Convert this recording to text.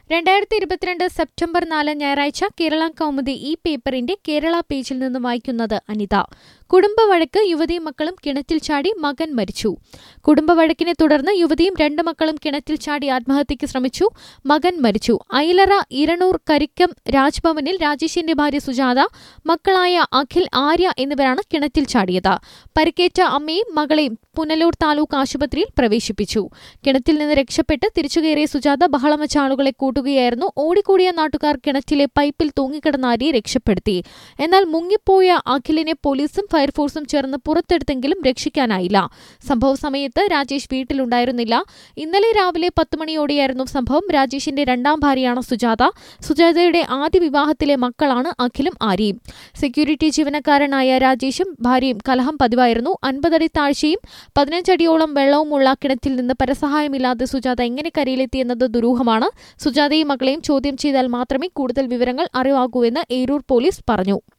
രണ്ടായിരത്തി ഇരുപത്തിരണ്ട് സെപ്റ്റംബർ നാല് ഞായറാഴ്ച കേരള കൗമുദി ഈ പേപ്പറിന്റെ കേരള പേജിൽ നിന്ന് വായിക്കുന്നത് അനിത കുടുംബവഴക്ക് യുവതിയും മക്കളും കിണറ്റിൽ ചാടി മകൻ മരിച്ചു കുടുംബവഴക്കിനെ തുടർന്ന് യുവതിയും രണ്ട് മക്കളും കിണറ്റിൽ ചാടി ആത്മഹത്യയ്ക്ക് ശ്രമിച്ചു മകൻ മരിച്ചു അയിലറ ഇരണൂർ കരിക്കം രാജ്ഭവനിൽ രാജേഷിന്റെ ഭാര്യ സുജാത മക്കളായ അഖിൽ ആര്യ എന്നിവരാണ് കിണറ്റിൽ ചാടിയത് പരിക്കേറ്റ അമ്മയും മകളെയും പുനലൂർ താലൂക്ക് ആശുപത്രിയിൽ പ്രവേശിപ്പിച്ചു കിണറ്റിൽ നിന്ന് രക്ഷപ്പെട്ട് തിരിച്ചുകയറിയ സുജാത ബഹളം വെച്ച ആളുകളെ കൂട്ടുകയായിരുന്നു ഓടിക്കൂടിയ നാട്ടുകാർ കിണറ്റിലെ പൈപ്പിൽ തൂങ്ങിക്കിടന്ന ആര്യയെ രക്ഷപ്പെടുത്തി എന്നാൽ മുങ്ങിപ്പോയ അഖിലിനെ പോലീസും ഫയർഫോഴ്സും ചേർന്ന് പുറത്തെടുത്തെങ്കിലും രക്ഷിക്കാനായില്ല സംഭവ സമയത്ത് രാജേഷ് വീട്ടിലുണ്ടായിരുന്നില്ല ഇന്നലെ രാവിലെ പത്ത് മണിയോടെയായിരുന്നു സംഭവം രാജേഷിന്റെ രണ്ടാം ഭാര്യയാണ് സുജാത സുജാതയുടെ ആദ്യ വിവാഹത്തിലെ മക്കളാണ് അഖിലും ആര്യയും സെക്യൂരിറ്റി ജീവനക്കാരനായ രാജേഷും ഭാര്യയും കലഹം പതിവായിരുന്നു അൻപതടി താഴ്ചയും പതിനഞ്ചടിയോളം വെള്ളവുമുള്ള കിണറ്റിൽ നിന്ന് പരസഹായമില്ലാതെ സുജാത എങ്ങനെ കരയിലെത്തിയെന്നത് ദുരൂഹമാണ് സുജാതയും മകളെയും ചോദ്യം ചെയ്താൽ മാത്രമേ കൂടുതൽ വിവരങ്ങൾ അറിവാകൂ എന്ന് ഏരൂർ പോലീസ് പറഞ്ഞു